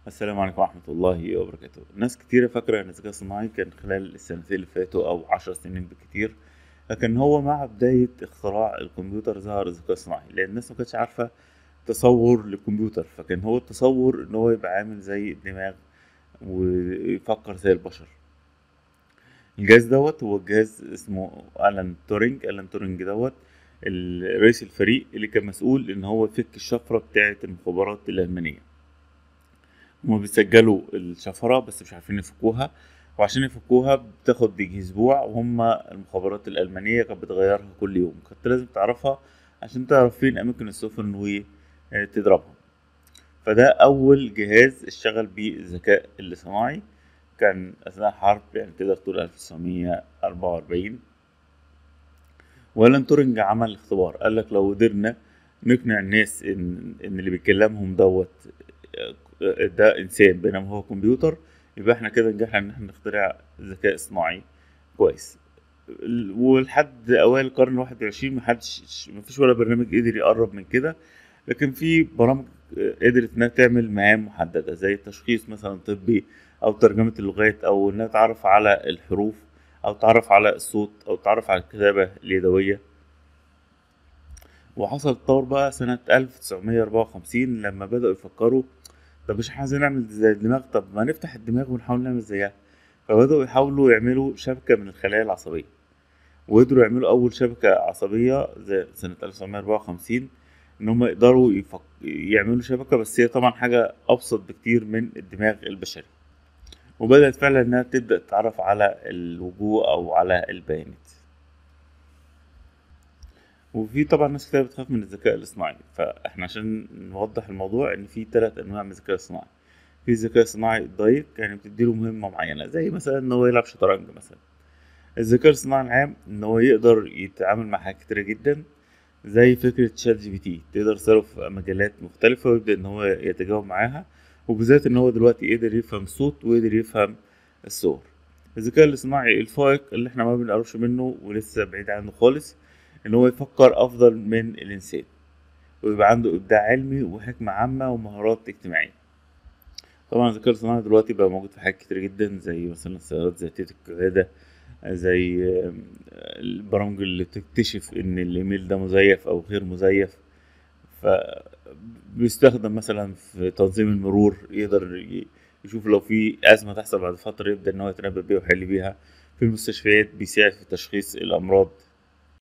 السلام عليكم ورحمة الله وبركاته ناس كتيرة فاكرة ان الذكاء الصناعي كان خلال السنتين اللي فاتوا او عشر سنين بالكتير لكن هو مع بداية اختراع الكمبيوتر ظهر الذكاء الصناعي لان الناس ما كانتش عارفة تصور للكمبيوتر فكان هو التصور ان هو يبقى عامل زي الدماغ ويفكر زي البشر الجهاز دوت هو جهاز اسمه ألان تورينج ألان تورينج دوت ال- رئيس الفريق اللي كان مسؤول ان هو يفك الشفرة بتاعة المخابرات الألمانية هما بيسجلوا الشفرة بس مش عارفين يفكوها وعشان يفكوها بتاخد يجي أسبوع وهما المخابرات الألمانية كانت بتغيرها كل يوم كنت لازم تعرفها عشان تعرف فين أماكن السفن وتضربها فده أول جهاز اشتغل بيه الذكاء الاصطناعي كان أثناء حرب يعني تقدر تقول ألف تسعمية أربعة وأربعين وألان تورينج عمل اختبار قال لك لو قدرنا نقنع الناس إن إن اللي بيكلمهم دوت ده انسان بينما هو كمبيوتر يبقى احنا كده نجحنا ان احنا نخترع ذكاء اصطناعي كويس ال- ولحد اوائل القرن الواحد وعشرين محدش مفيش ولا برنامج قدر يقرب من كده لكن في برامج قدرت انها تعمل مهام محددة زي التشخيص مثلا طبي او ترجمة اللغات او انها تعرف على الحروف او تعرف على الصوت او تعرف على الكتابة اليدوية وحصل تطور بقى سنة 1954 لما بدأوا يفكروا طب مش احنا عايزين نعمل زي الدماغ طب ما نفتح الدماغ ونحاول نعمل زيها فبدأوا يحاولوا يعملوا شبكة من الخلايا العصبية وقدروا يعملوا أول شبكة عصبية زي سنة 1954 إن هم يقدروا يفك... يعملوا شبكة بس هي طبعا حاجة أبسط بكتير من الدماغ البشري وبدأت فعلا إنها تبدأ تتعرف على الوجوه أو على البيانات وفي طبعا ناس كتير بتخاف من الذكاء الاصطناعي فاحنا عشان نوضح الموضوع ان في ثلاث انواع من الذكاء الاصطناعي في ذكاء اصطناعي دايركت يعني بتديله مهمة معينة زي مثلا ان هو يلعب شطرنج مثلا الذكاء الاصطناعي العام ان هو يقدر يتعامل مع حاجات كتيرة جدا زي فكرة شات جي بي تي تقدر تسأله في مجالات مختلفة ويبدأ ان هو يتجاوب معاها وبالذات ان هو دلوقتي قدر يفهم الصوت وقدر يفهم الصور الذكاء الاصطناعي الفائق اللي احنا ما بنقربش منه ولسه بعيد عنه خالص ان هو يفكر افضل من الانسان ويبقى عنده ابداع علمي وحكمة عامة ومهارات اجتماعية طبعا الذكاء الاصطناعي دلوقتي بقى موجود في حاجات كتير جدا زي مثلا السيارات ذاتية القيادة زي آم، البرامج اللي تكتشف ان الايميل ده مزيف او غير مزيف فبيستخدم مثلا في تنظيم المرور يقدر ي- يشوف لو في أزمة تحصل بعد فترة يبدأ إن هو يتنبأ بيها ويحل بيها في المستشفيات بيساعد في تشخيص الأمراض